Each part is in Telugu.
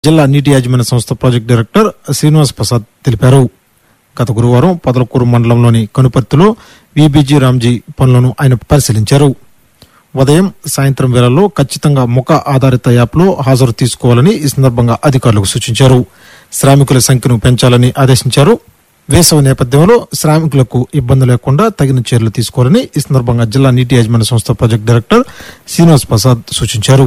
జిల్లా నీటి యాజమాన్య సంస్థ ప్రాజెక్టు డైరెక్టర్ శ్రీనివాస్ ప్రసాద్ తెలిపారు గత గురువారం పొదలకూరు మండలంలోని కనుపర్తిలో విబిజి రామ్జీ పనులను ఆయన పరిశీలించారు ఉదయం సాయంత్రం వేళల్లో ఖచ్చితంగా ముఖ ఆధారిత యాప్లో హాజరు తీసుకోవాలని ఈ సందర్భంగా అధికారులకు సూచించారు శ్రామికుల సంఖ్యను పెంచాలని ఆదేశించారు వేసవి నేపథ్యంలో శ్రామికులకు ఇబ్బంది లేకుండా తగిన చర్యలు తీసుకోవాలని ఈ సందర్భంగా జిల్లా నీటి యాజమాన్య సంస్థ ప్రాజెక్టు డైరెక్టర్ శ్రీనివాస్ ప్రసాద్ సూచించారు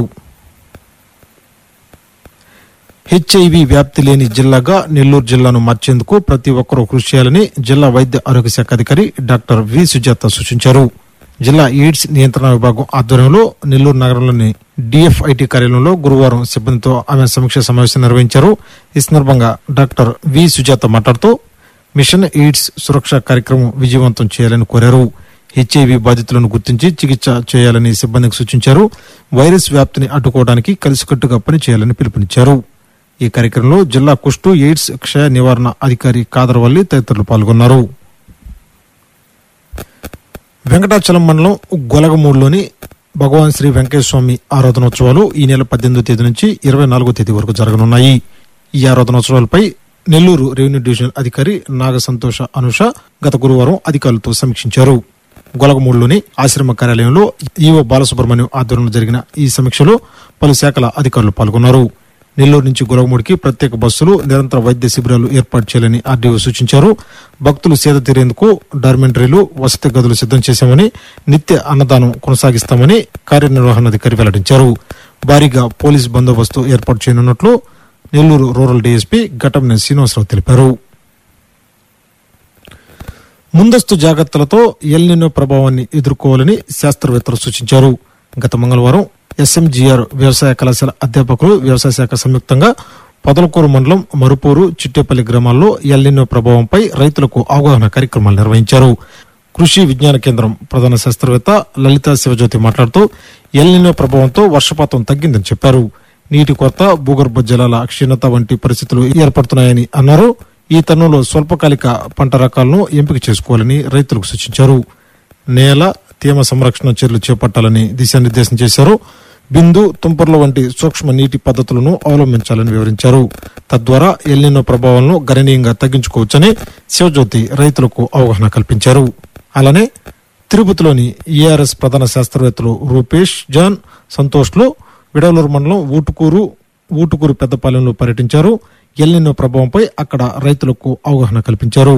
హెచ్ఐవి వ్యాప్తి లేని జిల్లాగా నెల్లూరు జిల్లాను మార్చేందుకు ప్రతి ఒక్కరూ కృషి చేయాలని జిల్లా వైద్య ఆరోగ్య శాఖ అధికారి డాక్టర్ వి సుజాత సూచించారు జిల్లా ఎయిడ్స్ నియంత్రణ విభాగం ఆధ్వర్యంలో నెల్లూరు నగరంలోని డిఎఫ్ఐటి కార్యాలయంలో గురువారం సిబ్బందితో ఆమె సమీక్ష సమావేశం నిర్వహించారు ఈ సందర్భంగా డాక్టర్ వి సుజాత మాట్లాడుతూ మిషన్ ఎయిడ్స్ సురక్ష కార్యక్రమం విజయవంతం చేయాలని కోరారు హెచ్ఐవి బాధితులను గుర్తించి చికిత్స చేయాలని సిబ్బందికి సూచించారు వైరస్ వ్యాప్తిని అడ్డుకోవడానికి కలిసికట్టుగా పనిచేయాలని పిలుపునిచ్చారు ఈ కార్యక్రమంలో జిల్లా కుష్టు ఎయిడ్స్ క్షయ నివారణ అధికారి కాదరవల్లి తదితరులు పాల్గొన్నారు వెంకటాచలం మండలం గొలగమూడులోని భగవాన్ శ్రీ వెంకటేశ్వర స్వామి ఆరాధనోత్సవాలు ఈ నెల పద్దెనిమిదో తేదీ నుంచి ఇరవై నాలుగో తేదీ వరకు జరగనున్నాయి ఈ ఆరాధనోత్సవాలపై నెల్లూరు రెవెన్యూ డివిజన్ అధికారి నాగ సంతోష అనుష గత గురువారం అధికారులతో సమీక్షించారు గొలగమూడులోని ఆశ్రమ కార్యాలయంలో ఈవో బాలసుబ్రహ్మణ్యం ఆధ్వర్యంలో జరిగిన ఈ సమీక్షలో పలు శాఖల అధికారులు పాల్గొన్నారు నెల్లూరు నుంచి గొలగమూడికి ప్రత్యేక బస్సులు నిరంతర వైద్య శిబిరాలు ఏర్పాటు చేయాలని ఆర్డీఓ సూచించారు భక్తులు సేద తీరేందుకు డార్మెంటరీలు వసతి గదులు సిద్ధం చేశామని నిత్య అన్నదానం కొనసాగిస్తామని కార్యనిర్వహణాధికారి వెల్లడించారు భారీగా పోలీస్ బందోబస్తు ఏర్పాటు చేయనున్నట్లు నెల్లూరు రూరల్ డీఎస్పీ ఘటంనేని శ్రీనివాసరావు తెలిపారు ముందస్తు జాగ్రత్తలతో ఎల్నినో ప్రభావాన్ని ఎదుర్కోవాలని శాస్త్రవేత్తలు సూచించారు గత మంగళవారం ఎస్ఎంజీఆర్ వ్యవసాయ కళాశాల అధ్యాపకులు వ్యవసాయ శాఖ సంయుక్తంగా పొదలకూరు మండలం మరుపూరు చిట్టేపల్లి గ్రామాల్లో ఎల్నినో ప్రభావంపై రైతులకు అవగాహన కార్యక్రమాలు నిర్వహించారు కృషి విజ్ఞాన కేంద్రం ప్రధాన శాస్త్రవేత్త లలిత శివజ్యోతి మాట్లాడుతూ ఎల్నినో ప్రభావంతో వర్షపాతం తగ్గిందని చెప్పారు నీటి కొరత భూగర్భ జలాల క్షీణత వంటి పరిస్థితులు ఏర్పడుతున్నాయని అన్నారు ఈ తరుణంలో స్వల్పకాలిక పంట రకాలను ఎంపిక చేసుకోవాలని రైతులకు సూచించారు నేల తేమ సంరక్షణ చర్యలు చేపట్టాలని దిశానిర్దేశం చేశారు బిందు తుంపర్ల వంటి సూక్ష్మ నీటి పద్ధతులను అవలంబించాలని వివరించారు తద్వారా ఎల్నినో ప్రభావాలను గణనీయంగా తగ్గించుకోవచ్చని శివజ్యోతి రైతులకు అవగాహన కల్పించారు అలానే తిరుపతిలోని ఈఆర్ఎస్ ప్రధాన శాస్త్రవేత్తలు రూపేష్ జాన్ సంతోష్లు విడవలూరు మండలం ఊటుకూరు ఊటుకూరు పెద్దపాలెంలో పర్యటించారు ఎల్నినో ప్రభావంపై అక్కడ రైతులకు అవగాహన కల్పించారు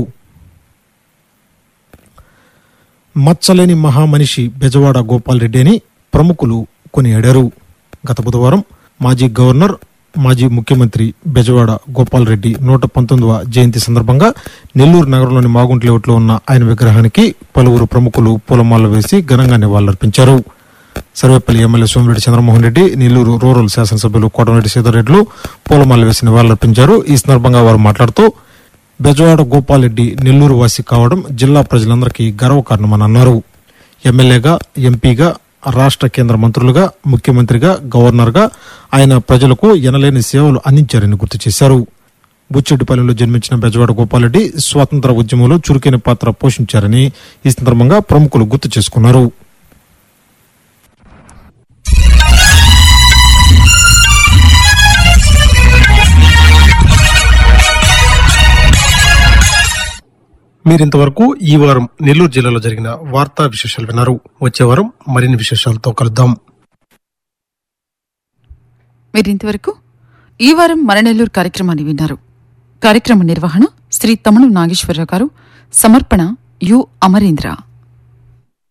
మచ్చలేని మహామనిషి బెజవాడ గోపాల్ రెడ్డి అని ప్రముఖులు కొనియాడారు గత బుధవారం మాజీ గవర్నర్ మాజీ ముఖ్యమంత్రి బెజవాడ గోపాల్ రెడ్డి నూట పంతొమ్మిదవ జయంతి సందర్భంగా నెల్లూరు నగరంలోని మాగుంట లేఅవుట్లో ఉన్న ఆయన విగ్రహానికి పలువురు ప్రముఖులు పూలమాలలు వేసి ఘనంగా నివాళులర్పించారు సర్వేపల్లి ఎమ్మెల్యే సోమిరెడ్డి చంద్రమోహన్ రెడ్డి నెల్లూరు రూరల్ శాసనసభ్యులు కోటమిరెడ్డి సీతారెడ్డిలు పూలమాల వేసి నివాళులర్పించారు ఈ సందర్భంగా వారు మాట్లాడుతూ బెజవాడ గోపాల్ రెడ్డి నెల్లూరు వాసి కావడం జిల్లా ప్రజలందరికీ గర్వకారణమని అన్నారు ఎమ్మెల్యేగా ఎంపీగా రాష్ట్ర కేంద్ర మంత్రులుగా ముఖ్యమంత్రిగా గవర్నర్గా ఆయన ప్రజలకు ఎనలేని సేవలు అందించారని గుర్తు చేశారు బుచ్చెడ్డిపల్లిలో జన్మించిన బెజవాడ గోపాలరెడ్డి స్వాతంత్ర ఉద్యమంలో చురుకైన పాత్ర పోషించారని ఈ సందర్భంగా ప్రముఖులు గుర్తు చేసుకున్నారు మీరింతవరకు ఈ వారం నెల్లూరు జిల్లాలో జరిగిన వార్తా విశేషాలు విన్నారు వచ్చే వారం మరిన్ని విశేషాలతో కలుద్దాం మీరు ఇంతవరకు ఈ వారం మన నెల్లూరు కార్యక్రమాన్ని విన్నారు కార్యక్రమ నిర్వహణ శ్రీ తమను నాగేశ్వరరావు గారు సమర్పణ యు అమరేంద్ర